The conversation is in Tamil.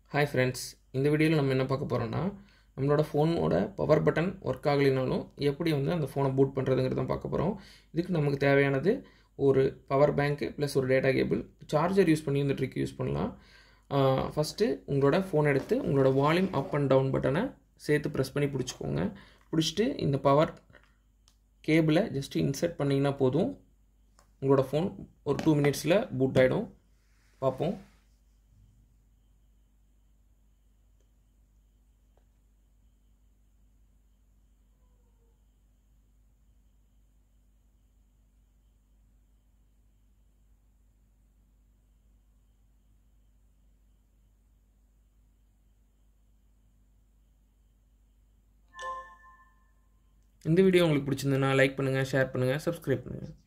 ஹாய் ஃப்ரெண்ட்ஸ் இந்த வீடியோவில் நம்ம என்ன பார்க்க போகிறோம்னா நம்மளோட ஃபோனோட பவர் பட்டன் ஒர்க் ஆகலைனாலும் எப்படி வந்து அந்த ஃபோனை பூட் பண்ணுறதுங்கிறத பார்க்க போகிறோம் இதுக்கு நமக்கு தேவையானது ஒரு பவர் பேங்க்கு ப்ளஸ் ஒரு டேட்டா கேபிள் சார்ஜர் யூஸ் பண்ணி இந்த ட்ரிக் யூஸ் பண்ணலாம் ஃபஸ்ட்டு உங்களோட ஃபோன் எடுத்து உங்களோட வால்யூம் அப் அண்ட் டவுன் பட்டனை சேர்த்து ப்ரெஸ் பண்ணி பிடிச்சிக்கோங்க பிடிச்சிட்டு இந்த பவர் கேபிளை ஜஸ்ட்டு இன்சர்ட் பண்ணிங்கன்னா போதும் உங்களோட ஃபோன் ஒரு டூ மினிட்ஸில் பூட் ஆகிடும் பார்ப்போம் இந்த வீடியோ உங்களுக்கு பிடிச்சிருந்ததுன்னா லைக் பண்ணுங்கள் ஷேர் பண்ணுங்கள் சப்ஸ்கிரைப் பண்ணுங்கள்